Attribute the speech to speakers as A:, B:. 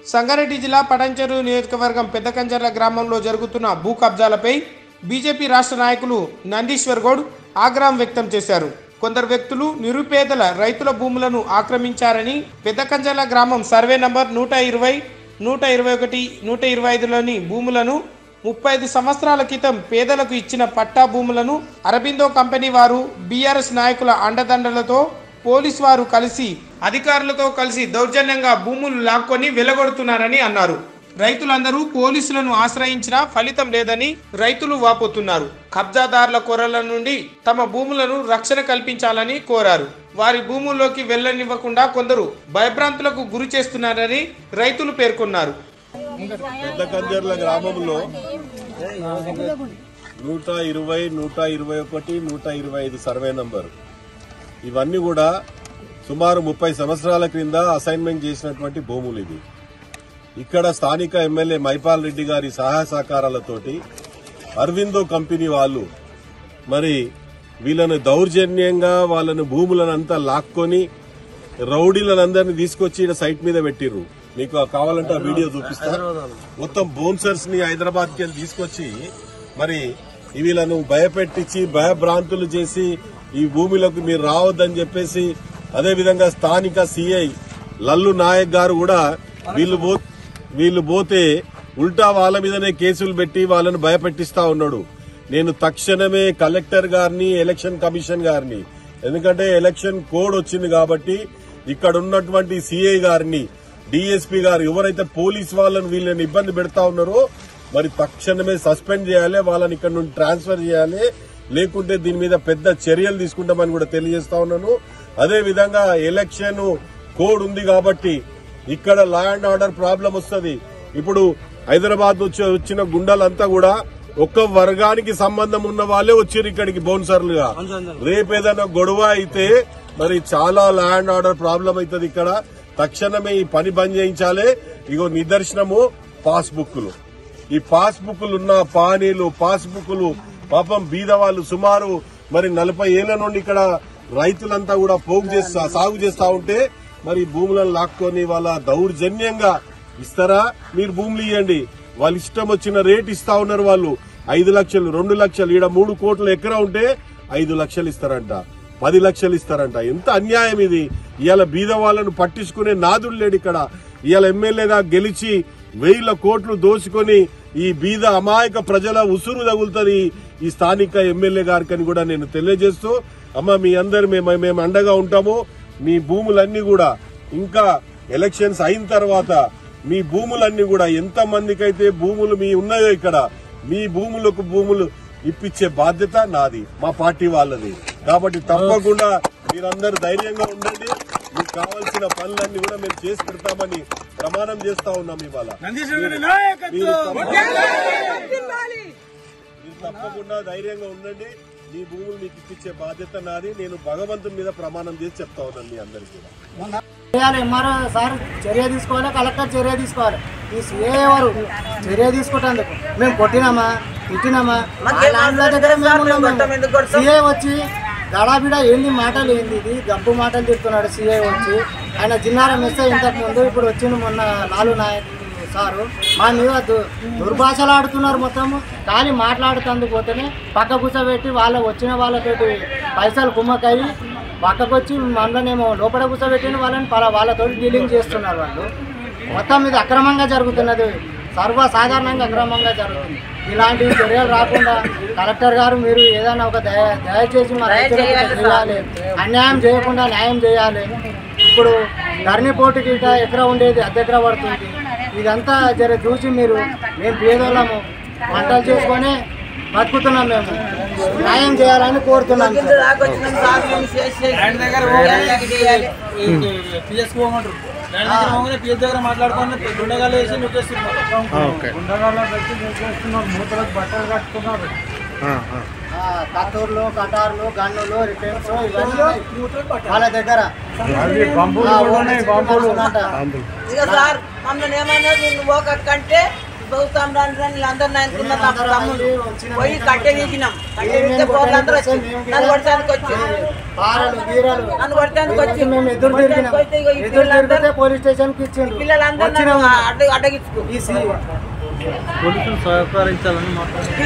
A: సంగారెడ్డి జిల్లా పటంచెరు నియోజకవర్గం పెద్దకంచర్ల గ్రామంలో జరుగుతున్న భూ కబ్జాలపై బీజేపీ రాష్ట్ర నాయకులు నందీశ్వర్ గౌడ్ ఆగ్రహం వ్యక్తం చేశారు కొందరు వ్యక్తులు నిరుపేదల రైతుల భూములను ఆక్రమించారని పెద్దకంచర్ల గ్రామం సర్వే నంబర్ నూట ఇరవై నూట ఇరవై ఒకటి నూట ఇరవై ఐదులోని భూములను ముప్పై ఐదు సంవత్సరాల క్రితం పేదలకు ఇచ్చిన పట్టా భూములను అరబిందో కంపెనీ వారు బీఆర్ఎస్ నాయకుల అండదండలతో పోలీసు వారు కలిసి అధికారులతో కలిసి దౌర్జన్యంగా భూములు లాక్కొని వెలగొడుతున్నారని అన్నారు రైతులందరూ పోలీసులను ఆశ్రయించినా ఫలితం లేదని రైతులు వాపోతున్నారు కబ్జాదారుల కొరల నుండి తమ భూములను రక్షణ కల్పించాలని కోరారు వారి భూముల్లోకి వెళ్లనివ్వకుండా కొందరు భయభ్రాంతులకు గురి చేస్తున్నారని రైతులు పేర్కొన్నారు
B: పెద్ద కంజర్ల గ్రామంలో నూట ఇరవై నూట ఇరవై ఒకటి నూట ఇరవై ఐదు సర్వే నంబర్ ఇవన్నీ కూడా సుమారు ముప్పై సంవత్సరాల క్రింద అసైన్మెంట్ చేసినటువంటి భూములు ఇవి ఇక్కడ స్థానిక ఎమ్మెల్యే మైపాల్ రెడ్డి గారి సహాయ సహకారాలతోటి అరవిందో కంపెనీ వాళ్ళు మరి వీళ్ళను దౌర్జన్యంగా వాళ్ళను భూములను అంతా లాక్కొని రౌడీలందరినీ తీసుకొచ్చి ఈడ సైట్ మీద పెట్టిర్రు మీకు కావాలంటే ఆ వీడియో చూపిస్తా మొత్తం బౌన్సర్స్ ని హైదరాబాద్ కి వెళ్ళి తీసుకొచ్చి మరి వీళ్ళను భయపెట్టించి భయభ్రాంతులు చేసి ఈ భూమిలోకి మీరు రావద్దని చెప్పేసి అదే విధంగా స్థానిక సిఐ లల్లు నాయక్ గారు కూడా వీళ్ళు పో వీళ్ళు పోతే ఉల్టా వాళ్ళ మీదనే కేసులు పెట్టి వాళ్ళను భయపెట్టిస్తా ఉన్నాడు నేను తక్షణమే కలెక్టర్ గారిని ఎలక్షన్ కమిషన్ గారిని ఎందుకంటే ఎలక్షన్ కోడ్ వచ్చింది కాబట్టి ఇక్కడ ఉన్నటువంటి సిఐ గారిని డిఎస్పీ గారు ఎవరైతే పోలీస్ వాళ్ళని వీళ్ళని ఇబ్బంది పెడతా ఉన్నారో మరి తక్షణమే సస్పెండ్ చేయాలి వాళ్ళని ఇక్కడ నుండి ట్రాన్స్ఫర్ చేయాలి లేకుంటే దీని మీద పెద్ద చర్యలు తీసుకుంటామని కూడా తెలియజేస్తా ఉన్నాను అదే విధంగా ఎలక్షన్ కోడ్ ఉంది కాబట్టి ఇక్కడ లా అండ్ ఆర్డర్ ప్రాబ్లం వస్తుంది ఇప్పుడు హైదరాబాద్ వచ్చి వచ్చిన గుండాలంతా కూడా ఒక్క వర్గానికి సంబంధం ఉన్న వాళ్ళే వచ్చారు ఇక్కడికి బౌన్సర్లుగా రేపు ఏదైనా గొడవ అయితే మరి చాలా లా అండ్ ఆర్డర్ ప్రాబ్లం అవుతుంది ఇక్కడ తక్షణమే ఈ పని బంద్ చేయించాలి ఇగో నిదర్శనము పాస్ బుక్లు ఈ పాస్ బుక్లు ఉన్న పానీలు పాస్ బుక్లు పాపం బీద వాళ్ళు సుమారు మరి నలభై ఏళ్ల నుండి ఇక్కడ రైతులంతా కూడా పోగు చేస్తా సాగు చేస్తా ఉంటే మరి భూములను లాక్కొని వాళ్ళ దౌర్జన్యంగా ఇస్తారా మీరు భూములు ఇవ్వండి వాళ్ళ ఇష్టం వచ్చిన రేట్ ఇస్తా ఉన్నారు వాళ్ళు ఐదు లక్షలు రెండు లక్షలు ఈడ మూడు కోట్ల ఎకరా ఉంటే ఐదు లక్షలు ఇస్తారంట పది లక్షలు ఇస్తారంట ఎంత అన్యాయం ఇది ఇవాళ బీద వాళ్ళను పట్టించుకునే నాదుడు లేడు ఇక్కడ ఇవాళ ఎమ్మెల్యేగా గెలిచి వేల కోట్లు దోచుకొని ఈ బీద అమాయక ప్రజల ఉసురు తగులుతుంది ఈ స్థానిక ఎమ్మెల్యే గారికి అని కూడా నేను తెలియజేస్తూ అమ్మ మీ అందరు మేము మేము అండగా ఉంటాము మీ భూములన్నీ కూడా ఇంకా ఎలక్షన్స్ అయిన తర్వాత మీ భూములన్నీ కూడా ఎంత మందికైతే భూములు మీ ఉన్నాయో ఇక్కడ మీ భూములకు భూములు ఇప్పించే బాధ్యత నాది మా పార్టీ వాళ్ళది కాబట్టి తప్పకుండా మీరందరూ ధైర్యంగా ఉండండి మీకు కావాల్సిన పనులన్నీ కూడా మేము చేసి పెడతామని ప్రమాణం చేస్తా ఉన్నాం ఇవాళ మీరు తప్ప- మీరు తప్పకుండా ధైర్యంగా ఉండండి మీ భూములు మీకు ఇప్పించే బాధ్యత నాది నేను భగవంతుని మీద ప్రమాణం చేసి చెప్తా ఉన్నాను మీ అందరికీ కూడా
C: చేయాలి ఎంఆర్ఓ సార్ చర్య తీసుకోవాలి కలెక్టర్ చర్య తీసుకోవాలి ఈ సీఏ ఎవరు చర్య తీసుకుంటేందుకు మేము కొట్టినామా తిట్టినామా వాళ్ళ ఆళ్ళ దగ్గర మేము ఉన్నాము సీఏ వచ్చి గడాబిడ ఏంది మాటలు ఏంది ఇది గబ్బు మాటలు చెప్తున్నాడు సీఏ వచ్చి ఆయన జిన్నారం ఎస్ఐ ఇంతకు ముందు ఇప్పుడు వచ్చిండు మొన్న లాలు నాయక్ సారు మా మీద దు- దుర్భాషలు ఆడుతున్నారు మొత్తము కానీ మాట్లాడుతందుకు పోతేనే పక్క కూర్చోబెట్టి వాళ్ళ వచ్చిన వాళ్ళతోటి పైసలు కుమ్మకయ్యి పక్కకొచ్చి మనలోనేమో లోపల కూర్చోబెట్టిన వాళ్ళని పలా వాళ్ళతో డీలింగ్ చేస్తున్నారు వాళ్ళు మొత్తం ఇది అక్రమంగా జరుగుతున్నది సర్వసాధారణంగా అక్రమంగా జరుగుతుంది ఇలాంటి చర్యలు రాకుండా కలెక్టర్ గారు మీరు ఏదైనా ఒక దయ దయచేసి మా రైతులకు చేయాలి అన్యాయం చేయకుండా న్యాయం చేయాలి ఇప్పుడు ధరణి పోటీకి ఇట ఎకరా ఉండేది అర్ధ ఎకరా పడుతుంది ఇదంతా జర చూసి మీరు మేము పేదోళ్ళము వంటలు చేసుకొని బతుకుతున్నాం మేము న్యాయం చేయాలని కోరుతున్నాం సార్.
D: పిఎస్ పోమంటారు దాని దగ్గర పోగానే పిఎస్ దగ్గర మాట్లాడుకొని గుండగాలు వేసి నొక్కేస్తున్నారు గుండగాళ్ళు పెట్టి నొక్కేస్తున్నారు మూతలకు బట్టలు కట్టుకున్నారు
C: ఆ, కత్తూర్లు కటార్లు గన్నులు రిటర్న్స్ ఇవన్నీ ఉన్నాయి వాళ్ళ దగ్గర
D: బంబులు
C: ఆ,
D: కూడా ఉన్నాయి, బంబులు
C: ఉన్నట.
E: ఇక సార్ మమ్మల్ని ఏమన్నది నువ్వు ఒక కంటే బహుశా అందరిని అనుకున్నాం నా తమ్ముడు పోయి కట్టె తీసినాం కట్టె తీస్తే పోలందరూ వచ్చి నన్ను కొట్టడానికి వచ్చి
C: పారలు గీరలు
E: నన్ను కొట్టడానికి వచ్చి
C: మేము ఎదురు తిరిగినాం
E: కొట్టడానికి వస్తే ఇగో ఈ
C: ఎదురు తిరిగితే
E: పిల్లలందరూ
C: పోలీస్ స్టేషన్ కి ఇచ్చిండు
E: పిల్లలందరూ నన్ను
C: వచ్చినాము
E: అడ్డ అడ్డగించుకో
C: ఈ సీ
D: పోలీసులు సహకరించాలని మాట్లాడుతున్నారు